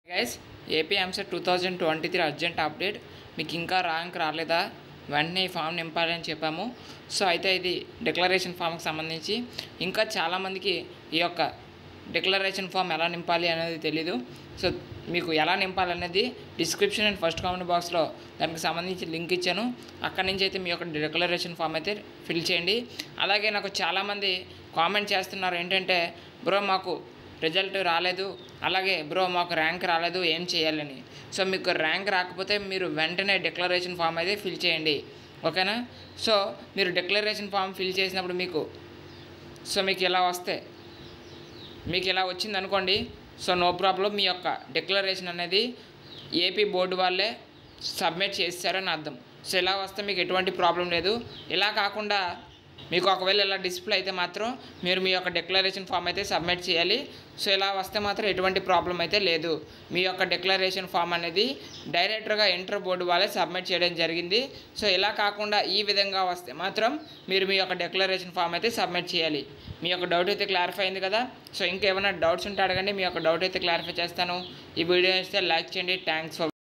guys AP EAMCET two thousand twenty three urgent update మీకు ఇంకా rank రాలేదా వెంటనే ఈ ఫామ్ నింపాలని చెప్పాము సో అయితే ఇది డిక్లరేషన్ ఫామ్కి సంబంధించి ఇంకా చాలామందికి ఈ యొక్క డిక్లరేషన్ ఫామ్ ఎలా నింపాలి అనేది తెలీదు సో మీకు ఎలా నింపాలి అనేది డిస్క్రిప్షన్ అండ్ ఫస్ట్ కామెంట్ బాక్స్లో దానికి సంబంధించి లింక్ ఇచ్చాను అక్కడి నుంచి అయితే మీ యొక్క డిక్లరేషన్ ఫామ్ అయితే ఫిల్ చేయండి అలాగే నాకు చాలామంది కామెంట్ చేస్తున్నారు ఏంటంటే బ్రో మాకు రిజల్ట్ రాలేదు అలాగే బ్రో మాకు ర్యాంక్ రాలేదు ఏం చేయాలని సో మీకు ర్యాంక్ రాకపోతే మీరు వెంటనే డిక్లరేషన్ ఫామ్ అయితే ఫిల్ చేయండి ఓకేనా సో మీరు డిక్లరేషన్ ఫామ్ ఫిల్ చేసినప్పుడు మీకు సో మీకు ఇలా వస్తే మీకు ఇలా వచ్చింది అనుకోండి సో నో ప్రాబ్లం మీ యొక్క డిక్లరేషన్ అనేది ఏపీ బోర్డు వాళ్ళే సబ్మిట్ చేస్తారని అర్థం సో ఇలా వస్తే మీకు ఎటువంటి ప్రాబ్లం లేదు ఇలా కాకుండా మీకు ఒకవేళ ఇలా డిస్ప్లే అయితే మాత్రం మీరు మీ యొక్క డిక్లరేషన్ ఫామ్ అయితే సబ్మిట్ చేయాలి సో ఇలా వస్తే మాత్రం ఎటువంటి ప్రాబ్లం అయితే లేదు మీ యొక్క డిక్లరేషన్ ఫామ్ అనేది డైరెక్ట్గా ఇంటర్ బోర్డు వాళ్ళే సబ్మిట్ చేయడం జరిగింది సో ఇలా కాకుండా ఈ విధంగా వస్తే మాత్రం మీరు మీ యొక్క డిక్లరేషన్ ఫామ్ అయితే సబ్మిట్ చేయాలి మీ యొక్క డౌట్ అయితే క్లారిఫై అయింది కదా సో ఇంకేమైనా డౌట్స్ ఉంటే అడగండి మీ యొక్క డౌట్ అయితే క్లారిఫై చేస్తాను ఈ వీడియో ఇస్తే లైక్ చేయండి థ్యాంక్స్ ఫర్